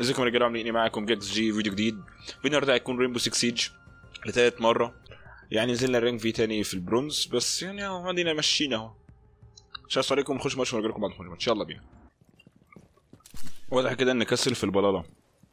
ازيكم يا رجاله عاملين ايه معاكم جاكس جي فيديو جديد فيديو النهارده هيكون رينبو 6 سيج لتالت مره يعني نزلنا الرانك في تاني في البرونز بس يعني اهو ادينا ماشيين اهو مش عايز عليكم نخش ماتش ونرجع لكم بعد ما نخش يلا بينا واضح كده ان كسل في البلاله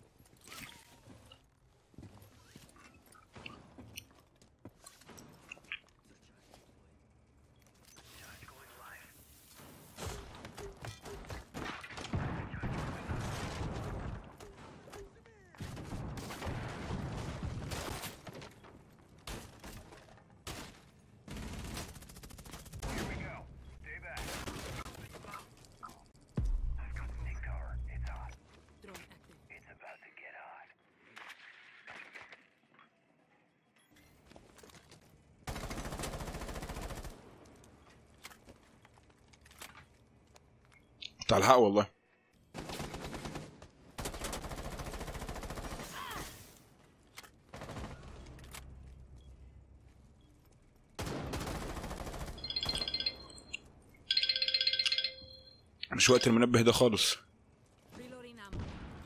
بتاع الحق والله مش وقت المنبه ده خالص Reloading ammo.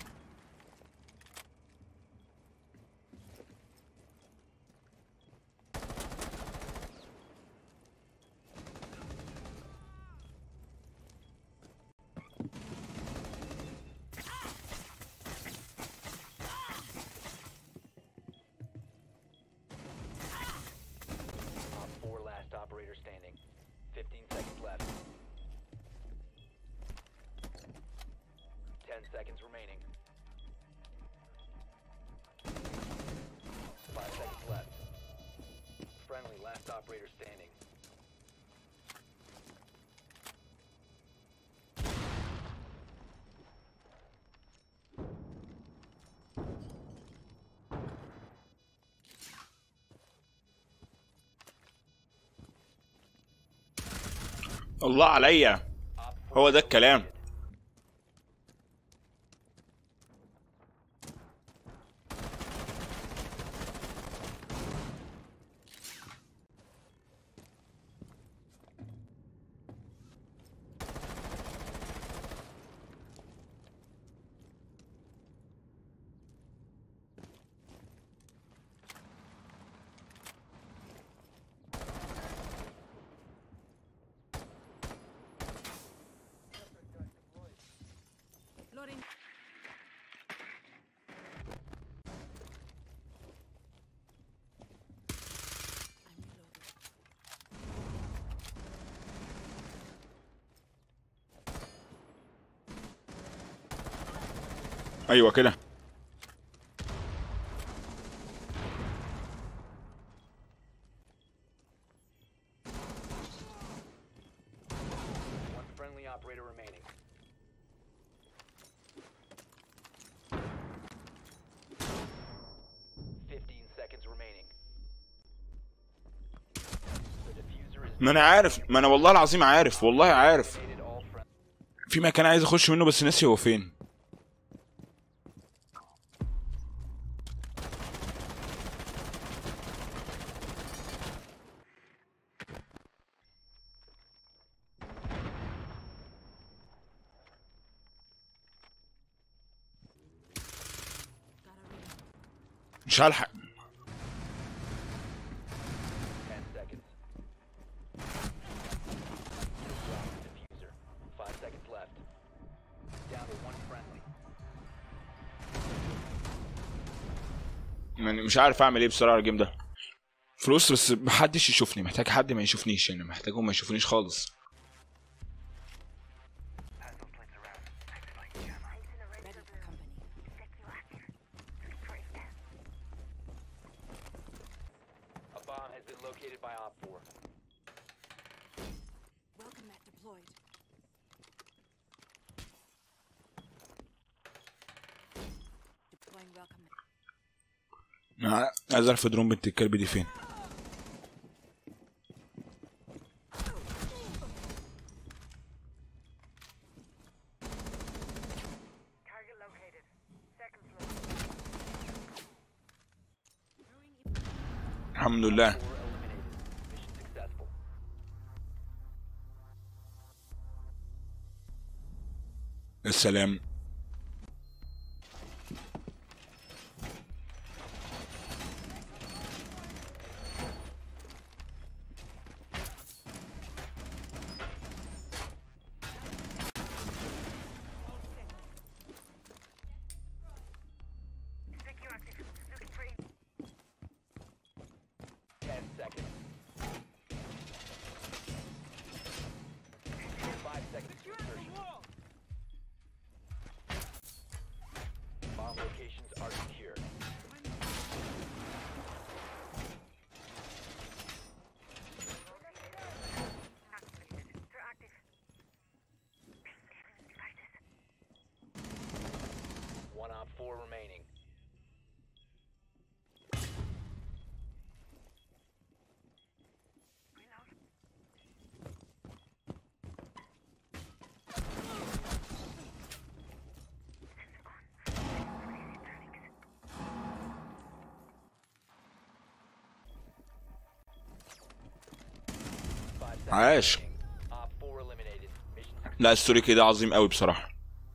Op 4 last operator standing. 15 seconds left. 10 seconds remaining. 5 seconds left. Friendly last operator standing. الله عليا Op 4 هو ده الكلام Loading. I'm reloading. ايوه كده One friendly operator remaining. Fifteen seconds remaining. The diffuser is ما انا عارف ما انا والله العظيم عارف والله عارف located all friendly. في مكان عايز اخش منه بس ناسي هو فين Gotta reload. مش هلحق Ten seconds. Diffuser. Five seconds left. Down to one friendly. يعني مش عارف اعمل ايه بصراحه الجيم ده فلوس بس محدش يشوفني محتاج حد ما يشوفنيش يعني محتاجهم ما يشوفونيش خالص Ready for company. A bomb has been located by Op 4. Welcome mat deployed. Deploying welcome mat. أنا عايز اعرف درون بنت الكلب دي فين Target located. Second floor. الحمد لله Four eliminated. Mission successful. السلام seconds. Five seconds to insertion. Bomb locations are secure. Activated. They're active. Devices. One on four remaining. Reload. Five seconds عاش remaining. Op four eliminated. Mission success. لا الستوري كده عظيم قوي بصراحه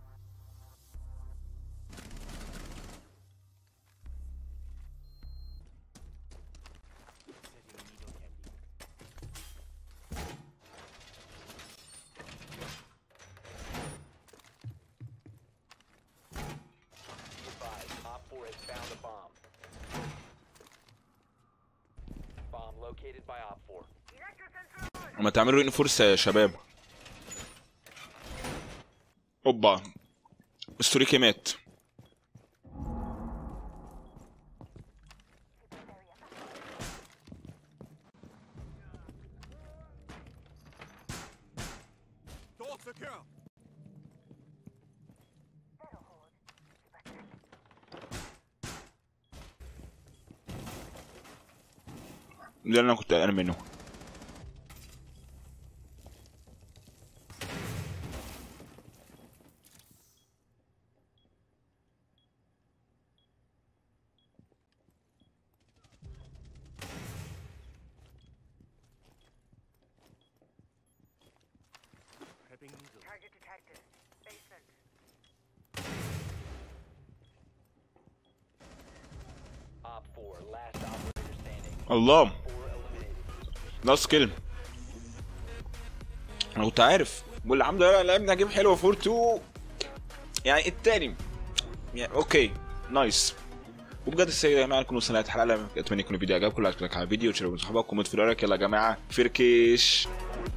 Advised, Op 4 has found a bomb. Bomb located by Op 4. Electrosensor on. ما تعملوا انفورس يا شباب اوبا ستوريكي مات ده اللي انا كنت قلقان منه Target detected. Basement. Op 4, last operator standing. الله 4 eliminated. لاست كيل انا كنت عارف والحمد لله لعبنا جيم حلوه فور 2 يعني التاني يعني اوكي نايس وبجد السيد يا جماعه نكون وصلنا لنهايه الحلقه اتمنى يكون الفيديو عجبكم لايك على الفيديو وتشاركوا مع صحابكم كومنت في رايك يلا يا جماعه فركش